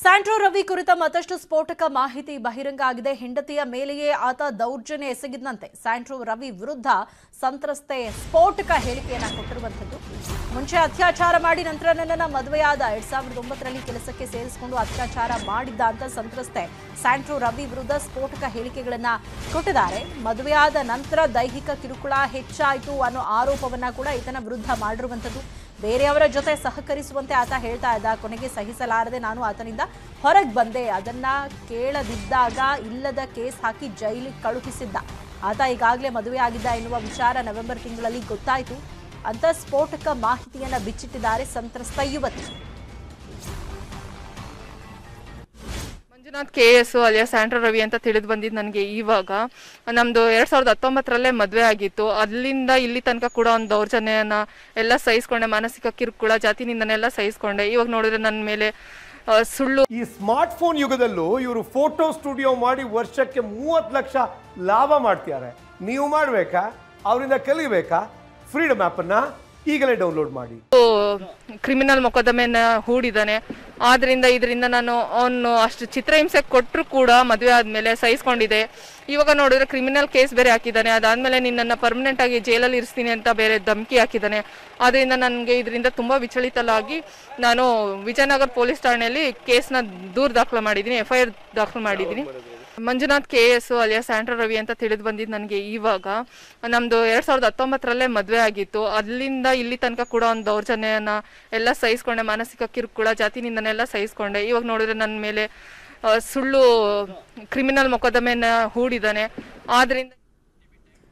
Santro Ravi ಕುರಿತ ಮತ್ತಷ್ಟು ಸ್ಫೋಟಕ ಮಾಹಿತಿ ಬಹಿರಂಗ ಆಗಿದೆ ಹೆಂಡತಿಯ ಮೇಲೆಯೇ ಆತ ದೌರ್ಜನ್ಯ ಎಸಗಿದಂತೆ ಸ್ಯಾಂಟ್ರೋ ರವಿ ವಿರುದ್ಧ ಸಂತ್ರಸ್ತೆ ಸ್ಫೋಟಕ ಹೇಳಿಕೆಯನ್ನ ಕೊಟ್ಟಿರುವಂಥದ್ದು ಮುಂಚೆ ಅತ್ಯಾಚಾರ ಮಾಡಿ ನಂತರ ನನ್ನನ್ನ ಮದುವೆಯಾದ ಎರಡ್ ಸಾವಿರದ ಒಂಬತ್ತರಲ್ಲಿ ಕೆಲಸಕ್ಕೆ ಸೇರಿಸಿಕೊಂಡು ಅತ್ಯಾಚಾರ ಮಾಡಿದ್ದ ಅಂತ ಸಂತ್ರಸ್ತೆ ಸ್ಯಾಂಟ್ರೋ ರವಿ ವಿರುದ್ಧ ಸ್ಫೋಟಕ ಹೇಳಿಕೆಗಳನ್ನ ಕೊಟ್ಟಿದ್ದಾರೆ ಮದುವೆಯಾದ ನಂತರ ದೈಹಿಕ ಕಿರುಕುಳ ಹೆಚ್ಚಾಯಿತು ಅನ್ನೋ ಆರೋಪವನ್ನ ಕೂಡ ಈತನ ವಿರುದ್ಧ ಮಾಡಿರುವಂಥದ್ದು ಬೇರೆಯವರ ಜೊತೆ ಸಹಕರಿಸುವಂತೆ ಆತ ಹೇಳ್ತಾ ಇದ್ದ ಕೊನೆಗೆ ಸಹಿಸಲಾರದೆ ನಾನು ಆತನಿಂದ ಹೊರಗೆ ಬಂದೆ ಅದನ್ನ ಕೇಳದಿದ್ದಾಗ ಇಲ್ಲದ ಕೇಸ್ ಹಾಕಿ ಜೈಲಿಗೆ ಕಳುಹಿಸಿದ್ದ ಆತ ಈಗಾಗಲೇ ಮದುವೆ ಆಗಿದ್ದ ಎನ್ನುವ ವಿಚಾರ ನವೆಂಬರ್ ತಿಂಗಳಲ್ಲಿ ಗೊತ್ತಾಯಿತು ಅಂತ ಸ್ಫೋಟಕ ಮಾಹಿತಿಯನ್ನ ಬಿಚ್ಚಿಟ್ಟಿದ್ದಾರೆ ಸಂತ್ರಸ್ತ ಯುವತಿ Manjunath K S alias Santro Ravi ಅಂತ ತಿಳಿದು ಬಂದಿದ್ದು ನನಗೆ ಇವಾಗ ನಮ್ದು ಎರಡ್ ಸಾವಿರದ ಹತ್ತೊಂಬತ್ತರಲ್ಲೇ ಮದುವೆ ಆಗಿತ್ತು ಅಲ್ಲಿಂದ ಇಲ್ಲಿ ತನಕ ಕೂಡ ಒಂದು ದೌರ್ಜನ್ಯನ ಎಲ್ಲ ಸಹಿಸ್ಕೊಂಡೆ ಮಾನಸಿಕ ಕಿರುಕುಳ ಜಾತಿನಿಂದನೆಲ್ಲ ಸಹಿಸ್ಕೊಂಡೆ ಇವಾಗ ನೋಡಿದ್ರೆ ನನ್ನ ಮೇಲೆ ಆ, ಸುಳ್ಳು ಈ ಸ್ಮಾರ್ಟ್ ಫೋನ್ ಯುಗದಲ್ಲೂ ಇವರು ಫೋಟೋ ಸ್ಟುಡಿಯೋ ಮಾಡಿ ವರ್ಷಕ್ಕೆ ಮೂವತ್ತು ಲಕ್ಷ ಲಾಭ ಮಾಡ್ತಿದ್ದಾರೆ ನೀವು ಮಾಡಬೇಕಾ ಅವರಿಂದ ಕಲಿಬೇಕಾ ಫ್ರೀಡಮ್ ಆ್ಯಪನ್ನು ಈಗಲೇ ಡೌನ್ಲೋಡ್ ಮಾಡಿ ಕ್ರಿಮಿನಲ್ ಮೊಕದ್ದಮೆನ ಹೂಡಿದ್ದಾನೆ ಆದ್ರಿಂದ ಇದರಿಂದ ನಾನು ಅವನು ಅಷ್ಟು ಚಿತ್ರಹಿಂಸೆ ಕೊಟ್ಟರು ಕೂಡ ಮದುವೆ ಆದ್ಮೇಲೆ ಸಹಿಸ್ಕೊಂಡಿದೆ ಇವಾಗ ನೋಡಿದ್ರೆ ಕ್ರಿಮಿನಲ್ ಕೇಸ್ ಬೇರೆ ಹಾಕಿದ್ದಾನೆ ಅದಾದ್ಮೇಲೆ ನಿನ್ನನ್ನು ಪರ್ಮನೆಂಟ್ ಆಗಿ ಜೈಲಲ್ಲಿ ಇರಿಸ್ತೀನಿ ಅಂತ ಬೇರೆ ಧಮಕಿ ಹಾಕಿದ್ದಾನೆ ಅದರಿಂದ ನನಗೆ ಇದರಿಂದ ತುಂಬಾ ವಿಚಲಿತಲಾಗಿ ನಾನು ವಿಜಯನಗರ ಪೊಲೀಸ್ ಠಾಣೆಯಲ್ಲಿ ಕೇಸ್ನ ದೂರು ದಾಖಲು ಮಾಡಿದ್ದೀನಿ ಎಫ್ ಐ ಆರ್ ದಾಖಲು ಮಾಡಿದ್ದೀನಿ Manjunath K S alias Santro Ravi ಅಂತ ತಿಳಿದು ಬಂದಿದ್ದು ನನಗೆ ಇವಾಗ ನಮ್ದು ಎರಡ್ ಸಾವಿರದ ಹತ್ತೊಂಬತ್ತರಲ್ಲೇ ಮದುವೆ ಆಗಿತ್ತು ಅಲ್ಲಿಂದ ಇಲ್ಲಿ ತನಕ ಕೂಡ ಒಂದು ದೌರ್ಜನ್ಯನ ಎಲ್ಲ ಸಹಿಸ್ಕೊಂಡೆ ಮಾನಸಿಕ ಕಿರುಕುಳ ಜಾತಿನಿಂದನೆಲ್ಲ ಸಹಿಸ್ಕೊಂಡೆ ಇವಾಗ ನೋಡಿದ್ರೆ ನನ್ನ ಮೇಲೆ ಆ, ಸುಳ್ಳು ಕ್ರಿಮಿನಲ್ ಮೊಕದ್ದಮೆನ ಹೂಡಿದ್ದಾನೆ ಆದ್ರಿಂದ